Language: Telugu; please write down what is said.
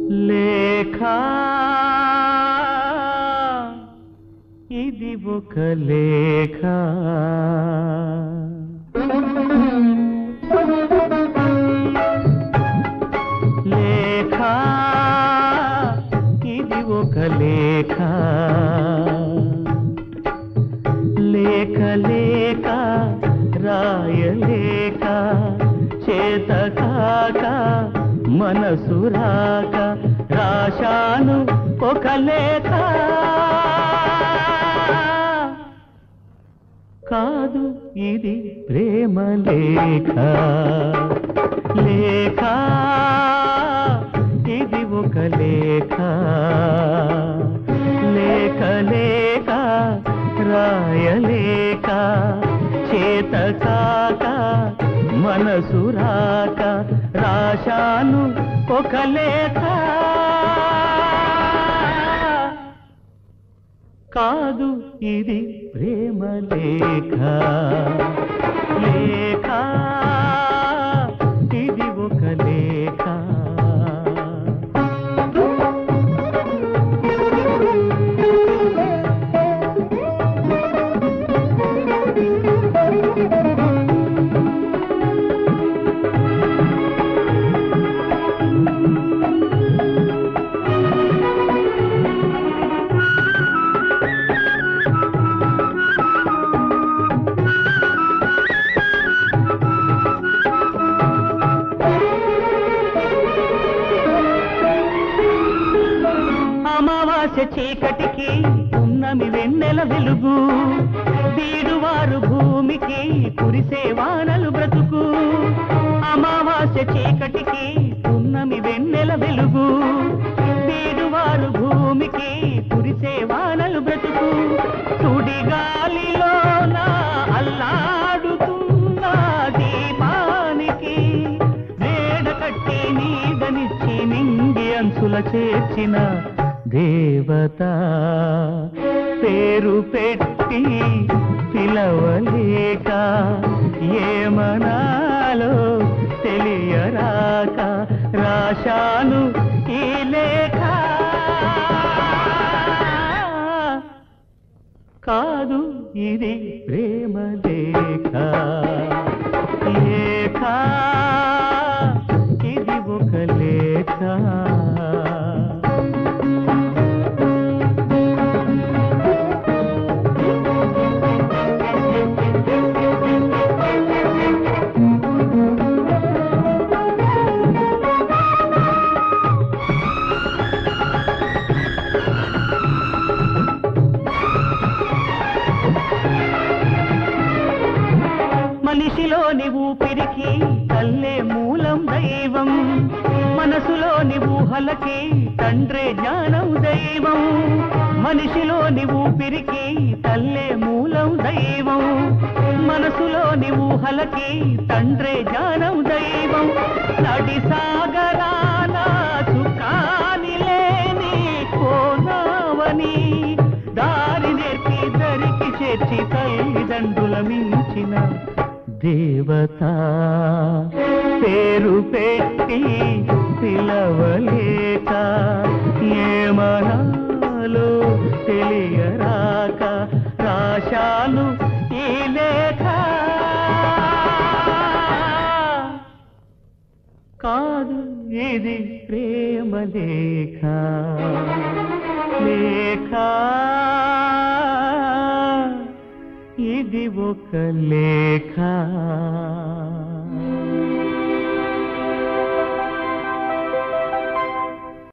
లేఖ ఇది ఒక లేఖ లేఖ ఇది ఒక లేఖ లేఖ లేక రాయలేక చేత కాక మనసు రాక రాశాను ఒక లేఖ కాదు ఇది ప్రేమ లేఖ లేఖ ఇది ఒక లేఖ లేఖ లేక రాయలేక చేత కాక మనసు రాక రాశాను ఒక లేఖ కాదు ఇది ప్రేమ లేఖ లేఖ ఇది ఒక లేఖ అమావాస్య చీకటికి ఉన్నమి వెన్నెల వెలుగు బీడువారు భూమికి కురిసే వానలు బ్రతుకు అమావాస్య చీకటికి ఉన్నమి వెన్నెల వెలుగు బీడువారు భూమికి కురిసే వానలు బ్రతుకు సుడిగాలిలోన అల్లాడుతున్న దీపానికి వేడ కట్టి నీడనిచ్చి నింగి అంచుల చేర్చిన దేవత పేరు పెట్టి పిలవలేక ఏమనాలో తెలియరాక రాశాను ఈ లేఖ కాదు ఇది ప్రేమ లేఖ లేఖ ఇది ఒక లేఖ మనిషిలోని ఊపిరికి తల్లే మూలం దైవం మనసులోని ఊహలకి తండ్రే జ్ఞానం దైవం మనిషిలోని ఊపిరికి తల్లే మూలం దైవం మనసులోని ఊహలకి తండ్రే జ్ఞానం దైవం నడి సాగరాన చుక్కాని లేని కోనావని దారి నేర్పి దరికి చేర్చి తల్లిదండ్రుల మించిన దేవత పేరు పెట్టి పిలవలేక ఏమనాలో తెలియరాక రాశాను ఈ లేఖ కాదు ఇది ప్రేమ లేఖ లేఖ ఇది ఒక లేఖ